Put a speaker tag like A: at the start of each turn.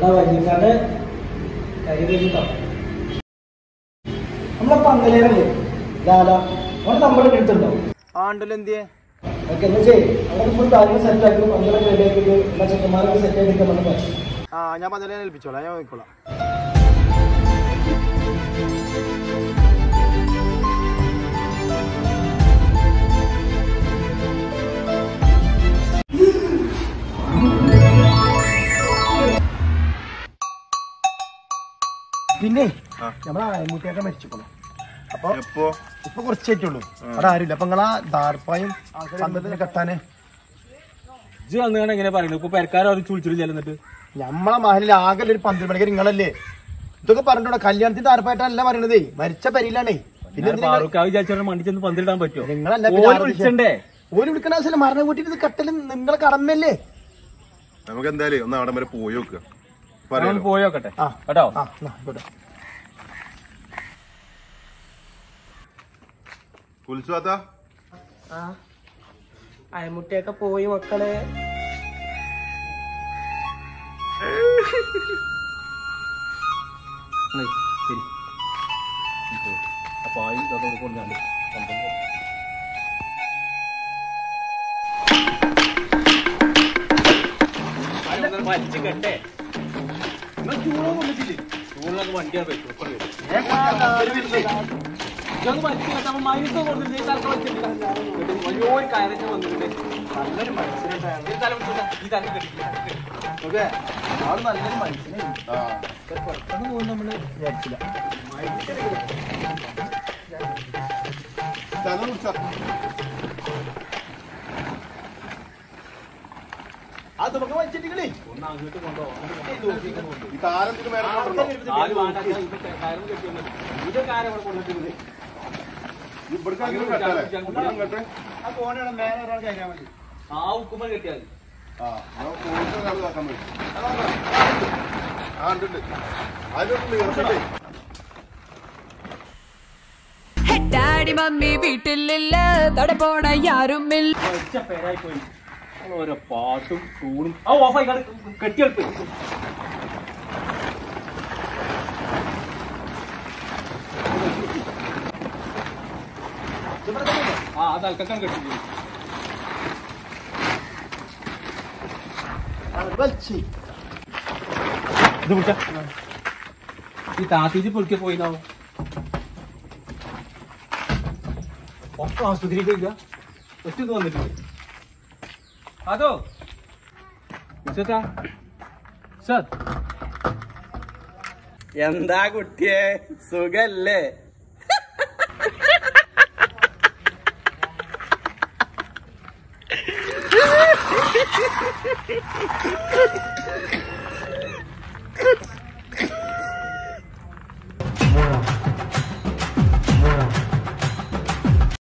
A: നമ്മളെ വല്യക്കാരുടെ കയ്യിലേക്കിട്ടോ നമ്മളെ പന്തലേരല്ലേ ലാല അവൻ നമ്മുടെ എടുത്തുണ്ടോ
B: ആണ്ടല്ലോ എന്തിയെ
A: ഓക്കെ എന്ന് ചെയ്യ് അവിടെ ഫുൾ കാര്യങ്ങൾ സെറ്റ് ആക്കി പന്തലൊക്കെ റെഡി ആക്കിയിട്ട് എല്ലാ ചെക്കന്മാരൊക്കെ സെറ്റ് ആക്കിയിട്ട് നമുക്ക് പറ്റും
B: ആ ഞാൻ പന്തലേ ഏൽപ്പിച്ചോളാം ഞാൻ നോക്കിക്കോളാം പിന്നെ നമ്മളെ അയമുട്ടിയൊക്കെ മരിച്ചിക്കോളൂ അപ്പൊ
C: എപ്പോ
B: ഇപ്പൊ കുറച്ചായിട്ടുള്ളൂ അവിടെ ആരുമില്ല അപ്പൊ നിങ്ങളാ ദാർപ്പായും പന്തലിന് കെട്ടാന്
D: ഇജ്ജ് വന്നുകൊണ്ട് എങ്ങനെ പറയുന്നത് ഇപ്പൊ പെരക്കാരും ചുളിച്ചിട്ടില്ല എന്നിട്ട്
B: നമ്മളെ മഹലിൽ ആകെ ഒരു പന്തൽ പണിക്കർ നിങ്ങളല്ലേ ഇതൊക്കെ പറഞ്ഞിട്ടോ കല്യാണത്തിന് ദാർപ്പായിട്ടല്ല പറയണതേ മരിച്ച പരിയിലാണേ പിന്നെ എന്തിനാ
D: ഫാറൂഖ് ആ വിചാരിച്ചാൽ മണ്ടി ചെന്ന് പന്തിടാൻ പറ്റുമോ
B: നിങ്ങളല്ല
D: ഓല്
B: പിന്നെ
D: വിളിച്ചണ്ടേ
B: ഓല് വിളിക്കണ ആവശ്യമില്ല മരണം കൂട്ടിട്ട് ഇത് കെട്ടല് നിങ്ങളെ കടമല്ലേ
C: നമുക്ക് എന്തായാലും ഒന്ന് അവിടെ വരെ പോയി നോക്കുക
D: നമ്മൾ
C: പറയാലോ
D: പോയോക്കട്ടെ
B: ആ.
D: കേട്ടോ
B: ആ എന്നാ, ആയിക്കോട്ടെ.
C: കുൽസുവാത്ത
E: ആ അയമുട്ടിയൊക്കെ പോയി മക്കളെ
D: ഇങ്ങ് ശരി അപ്പൊ ആയി ഇതൊക്കെ കൊണ്ടാണ്ട് വലിച്ചു കെട്ടേ ചൂടിലൊക്കെ വണ്ടിയാണ് പറ്റും ഇതൊന്ന് വലിച്ചു കെട്ടപ്പോ മൈനസ് കൊടുത്തിട്ട് തലക്ക് വെച്ചിട്ടില്ല വലിയൊരു കയറൊക്കെ വന്നിട്ടുണ്ട് നല്ലൊരു മനുഷ്യനുണ്ടായിരുന്നു ഈ തല പിടിച്ചോട്ടെ. ഈ തലക്ക് കെട്ടില്ല
B: ഓക്കേ. ആള് നല്ലൊരു മനുഷ്യനാണ്. പെട്ടെന്ന് പോകും നമ്മള് വിചാരിച്ചില്ല ആ തുറക്കം വലിച്ചിട്ടില്ലേ
D: ഒന്ന് അങ്ങോട്ട് കൊണ്ടുപോകാം
C: ഈ താരത്തിന് മേലെ കൊണ്ടുവരണോ?
D: ആര് വേണ്ട കയറും കെട്ടി വന്നത് ഇത് കാര്യം ഇവിടെ കൊണ്ടിട്ടുണ്ട്
C: ഇവിടേക്ക് അങ്ങനെ കെട്ടല്ലേ? ഇവിടേക്കും കെട്ടെ.
B: ആ ഫോണാണ് മേലെ ഒരാൾ കയറിയാൽ മതി
D: ആ ഉക്കുമ്പോ കെട്ടിയാൽ
C: ആ, ഞാൻ പോയിട്ട് അത് ഇതാക്കാൻ പറ്റും. ആ, ഉണ്ട്, ഉണ്ട്. അതിലോട്ട് നീർത്തിട്ടേ.
F: ഡാഡി മമ്മി വീട്ടിലില്ല തടെ പോണ യാരുമില്ല
D: ഒറ്റ പേരായി പോയി ഓരോ പാട്ടും ടൂണും ആ ഓഫായി കെട്ടിയെടുപ്പ് ആ അത് അൽക്കാൻ കെട്ടി
B: വലിച്ച്
D: ഇത് പിടിച്ച ഈ താത്തീജ് പൊളിക്കെ പോയിന്നാവോ ഒക്കെ ആസ്പത്രിയിലേക്ക് ഇല്ല ഒറ്റ ഇത് വന്നിട്ടുണ്ട് അതോ സത്താ സർ
E: എന്താ കുട്ടിയെ സുഖല്ലേ